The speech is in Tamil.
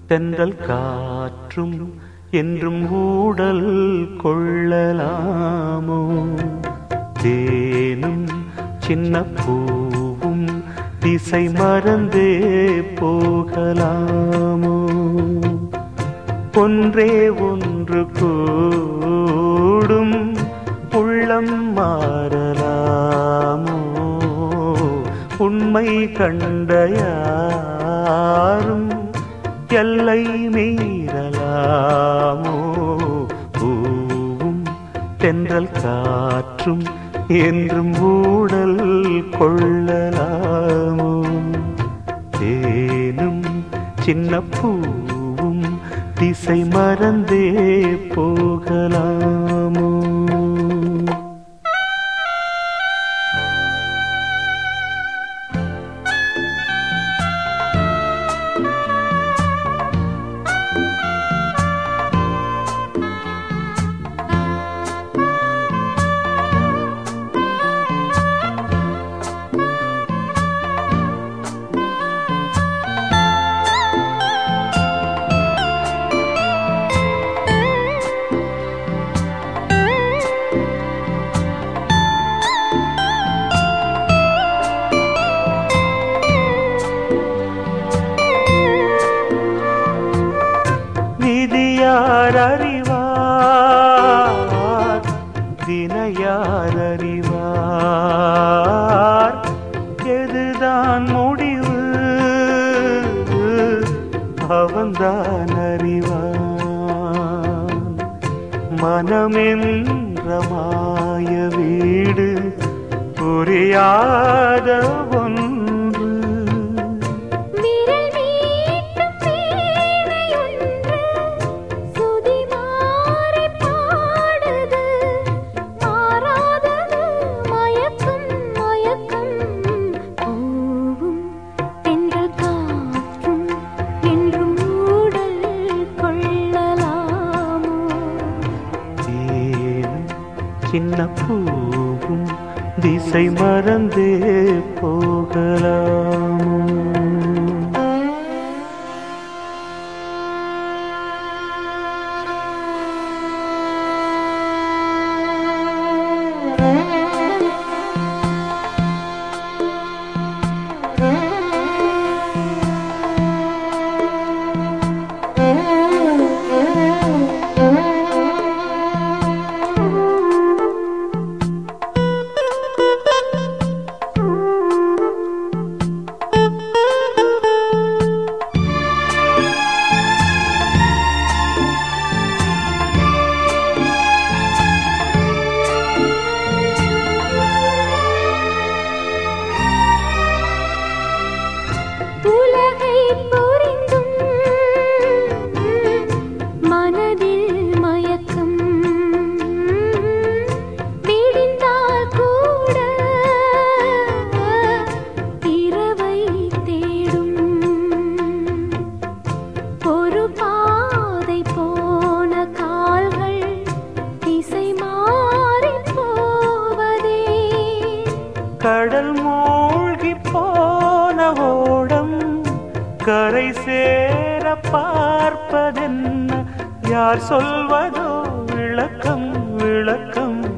தென்றல் காற்றும் என்றும் ஊடல் கொள்ளலாமோ தேனும் சின்ன பூவும் திசை மறந்தே போகலாமோ ஒன்றே ஒன்று கூடும் உள்ளம் மாறலாமோ உண்மை கண்ட யாரும் எல்லை மீறலாமோ பூவும் தென்றல் காற்றும் என்றும் ஊடல் கொள்ளலாமோ தேனும் சின்ன பூவும் திசை மறந்தே போகலாமோ விதியார் அறிவார் தினையார் அறிவார் எதுதான் முடிவு அவன்தான் அறிவான் மனமென்ற மாய வீடு புரியாத ஒன்று விரல் மீட்டும் வீணையொன்று சுதி மாறிப் பாடுது. மாறாதது மயக்கம், மயக்கம். பூவும் தென்றல் காற்றும் என்றும் ஊடல் கொள்ளலாமோ தேனும் சின்ன பூவும் திசை மறந்தே போகலாமோ உலகை புரிந்தும் மனதில் மயக்கம் விடிந்தால் கூட இரவை தேடும் ஒரு பாதை போன கால்கள் திசை மாறிப் போவதே கடல் மூழ்கி போன ஓடம் கரை சேர பார்ப்பதென்ன யார் சொல்வதோ விளக்கம் விளக்கம்